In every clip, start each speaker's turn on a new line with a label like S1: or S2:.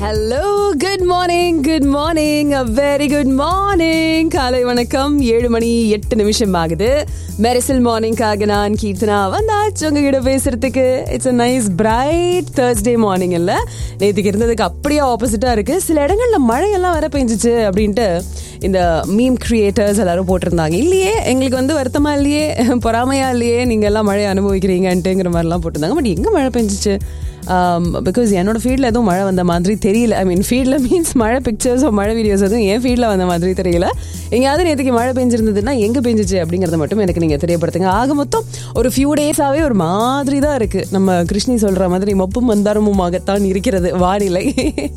S1: hello good morning good morning very good morning காலை வணக்கம் ஏழு மணி எட்டு நிமிஷம் ஆகுது மெரிசல் மார்னிங்காக நான் கீர்த்தனா வந்தாச்சு உங்ககிட்ட பேசுறதுக்கு it's a nice bright Thursday morning இல்ல நேற்றுக்கு இருந்ததுக்கு அப்படியே ஆப்போசிட்டா இருக்கு சில இடங்கள்ல மழையெல்லாம் வர பெஞ்சிச்சு அப்படின்ட்டு இந்த மீம் கிரியேட்டர்ஸ் எல்லாரும் போட்டிருந்தாங்க இல்லையே எங்களுக்கு வந்து வருத்தமா இல்லையே பொறாமையா இல்லையே நீங்க எல்லாம் மழை அனுபவிக்கிறீங்கன்ட்டுங்கிற மாதிரிலாம் போட்டிருந்தாங்க பட் எங்க மழை பெஞ்சிச்சு பிகாஸ் என்னோட ஃபீல்டில் எதுவும் மழை வந்த மாதிரி தெரியல ஐ மீன் ஃபீல்டில் மீன்ஸ் மழை பிக்சர்ஸோ மழை வீடியோஸ் எதுவும் என் ஃபீல்டில் வந்த மாதிரி தெரியல எங்கேயாவது நேற்றுக்கு மழை பெஞ்சிருந்ததுன்னா எங்கே பெஞ்சிச்சு அப்படிங்கிறத மட்டும் எனக்கு நீங்கள் தெரியப்படுத்துங்க ஆக மொத்தம் ஒரு ஃபியூ டேஸாகவே ஒரு மாதிரி தான் இருக்குது நம்ம கிருஷ்ணி சொல்கிற மாதிரி மொப்பும் மந்தாரமுமாகத்தான் இருக்கிறது வானிலை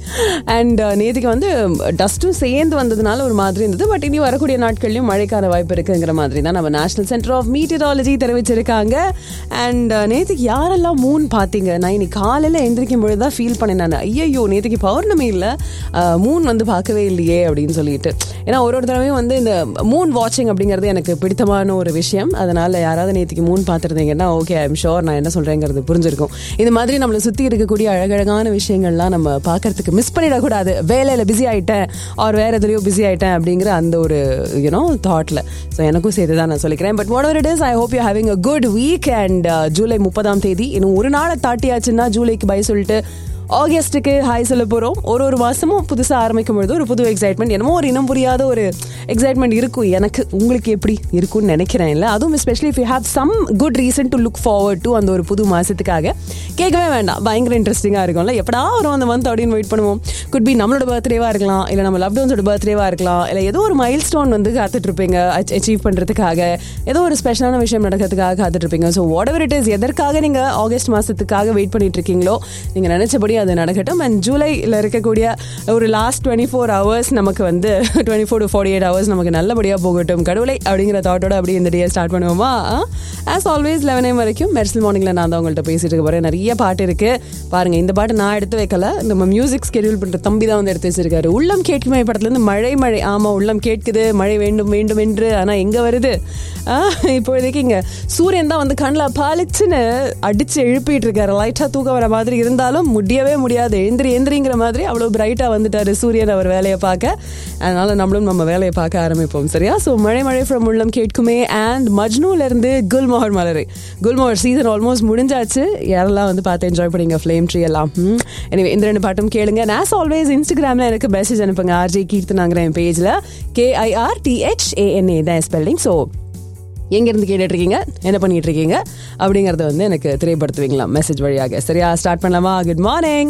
S1: அண்ட் நேற்றுக்கு வந்து டஸ்ட்டும் சேர்ந்து வந்ததுனால ஒரு மாதிரி இருந்தது பட் இனி வரக்கூடிய நாட்கள்லையும் மழைக்கான வாய்ப்பு இருக்குங்கிற மாதிரி தான் நம்ம நேஷனல் சென்டர் ஆஃப் மீட்டராலஜி தெரிவிச்சிருக்காங்க அண்ட் நேற்றுக்கு யாரெல்லாம் மூன் பார்த்தீங்க நான் இன்னைக்கு காலையில் எந்திரிக்கும் பொழுது தான் ஃபீல் பண்ணேன் நான் ஐயோ நேற்றுக்கு பௌர்ணமி இல்லை மூன் வந்து பார்க்கவே இல்லையே அப்படின்னு சொல்லிட்டு ஏன்னா ஒரு ஒரு தடவையும் வந்து இந்த மூன் வாட்சிங் அப்படிங்கிறது எனக்கு பிடித்தமான ஒரு விஷயம் அதனால யாராவது நேற்றுக்கு மூன் பார்த்துருந்தீங்கன்னா ஓகே ஐம் ஷோர் நான் என்ன சொல்கிறேங்கிறது புரிஞ்சிருக்கும் இந்த மாதிரி நம்மளை சுற்றி இருக்கக்கூடிய அழகழகான விஷயங்கள்லாம் நம்ம பார்க்கறதுக்கு மிஸ் பண்ணிடக்கூடாது வேலையில் பிஸி ஆகிட்டேன் ஆர் வேறு எதுலையோ பிஸி ஆகிட்டேன் அப்படிங்கிற அந்த ஒரு யூனோ தாட்டில் ஸோ எனக்கும் சேர்த்து தான் நான் சொல்லிக்கிறேன் but what it is I hope you having a good week and ஜூலை முப்பதாம் தேதி இன்னும் ஒரு நாளை தாட்டியாச்சுன்னா ஜூலைக்கு பை சொல்லிட்டு ஆகஸ்ட்டுக்கு ஹாய் சொல்ல போகிறோம் ஒரு ஒரு மாதமும் புதுசாக ஆரம்பிக்கும் பொழுது ஒரு புது எக்ஸைட்மெண்ட் என்னமோ ஒரு இனம் புரியாத ஒரு எக்ஸைட்மெண்ட் இருக்கும் எனக்கு உங்களுக்கு எப்படி இருக்கும்னு நினைக்கிறேன் இல்லை அதுவும் especially if you have some good reason to look forward to அந்த ஒரு புது மாதத்துக்காக கேட்கவே வேண்டாம் பயங்கர இன்ட்ரெஸ்டிங்காக இருக்கும்ல எப்படா வரும் அந்த மந்த் அப்படின்னு வெயிட் பண்ணுவோம் குட் பி நம்மளோட பர்த்டேவாக இருக்கலாம் இல்லை நம்ம லவ் டவுன்ஸோட பர்த்டேவாக இருக்கலாம் இல்லை ஏதோ ஒரு மைல் ஸ்டோன் வந்து காத்துட்டு இருப்பீங்க அச்சீவ் பண்ணுறதுக்காக ஏதோ ஒரு ஸ்பெஷலான விஷயம் நடக்கிறதுக்காக காத்துட்டு இருப்பீங்க so whatever it is எதற்காக நீங்கள் ஆகஸ்ட் மாதத்துக்காக வெயிட் பண்ணிட்டு இருக்கீங்களோ நீங்கள் நினச்சபடி அது நடக்கட்டும் அண்ட் ஜூலையில் இருக்கக்கூடிய ஒரு லாஸ்ட் டுவெண்ட்டி ஃபோர் ஹவர்ஸ் நமக்கு வந்து twenty four to forty eight hours நமக்கு நல்லபடியாக போகட்டும் கடவுளை அப்படிங்கிற தாட்டோட அப்படியே இந்த டே ஸ்டார்ட் பண்ணுவோமா ஆஸ் ஆல்வேஸ் லெவன் ஏம் வரைக்கும் மெர்சல் மார்னிங்கில் நான் தான் உங்கள்கிட்ட பேசிட்டு இருக்க போகிறேன் நிறைய பாட்டு இருக்கு பாருங்க இந்த பாட்டு நான் எடுத்து வைக்கல நம்ம மியூசிக் ஸ்கெடியூல் பண்ணுற தம்பி தான் வந்து எடுத்து வச்சிருக்காரு உள்ளம் கேட்குமே படத்துலேருந்து மழை மழை ஆமாம் உள்ளம் கேட்குது மழை வேண்டும் வேண்டும் என்று ஆனால் எங்கே வருது இப்போதைக்கு இங்கே சூரியன் தான் வந்து கண்ணில் பாலிச்சுன்னு அடிச்சு எழுப்பிட்டு இருக்காரு லைட்டாக தூக்கம் வர மாதிரி இருந்தாலும் முடியவே முடியாது எந்திரி எந்திரிங்கிற மாதிரி அவ்வளோ பிரைட்டாக வந்துட்டாரு சூரியன் அவர் வேலையை பார்க்க அதனால நம்மளும் நம்ம வேலையை பார்க்க ஆரம்பிப்போம் சரியா ஸோ மழை மழை ஃப்ரம் உள்ளம் கேட்குமே அண்ட் மஜ்னூலேருந்து குல்மோகர் மலரை குல்மோகர் சீசன் ஆல்மோஸ்ட் முடிஞ்சாச்சு யாரெல்லாம் வந்து பார்த்து என்ஜாய் பண்ணிங்க ஃப்ளேம் ட்ரீ எல்லாம் எனவே இந்த ரெண்டு பாட்டும் கேளுங்க நாஸ் ஆல்வேஸ் இன்ஸ்டாகிராமில் எனக்கு மெசேஜ் அனுப்புங்க ஆர்ஜே கீர்த்தனாங்கிற என் பேஜில் கேஐஆர் டிஹெச் ஏஎன்ஏ தான் ஸ்பெல்லிங் ஸோ எங்கேருந்து கேட்டுட்டு இருக்கீங்க என்ன பண்ணிட்டு இருக்கீங்க அப்படிங்கறத வந்து எனக்கு தெரியப்படுத்துவீங்களா மெசேஜ் வழியாக சரியா ஸ்டார்ட் பண்ணலாமா good morning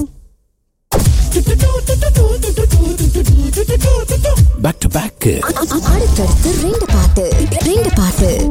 S2: back to back
S3: அடுத்தடுத்து ரெண்டு பாட்டு ரெண்டு பாட்டு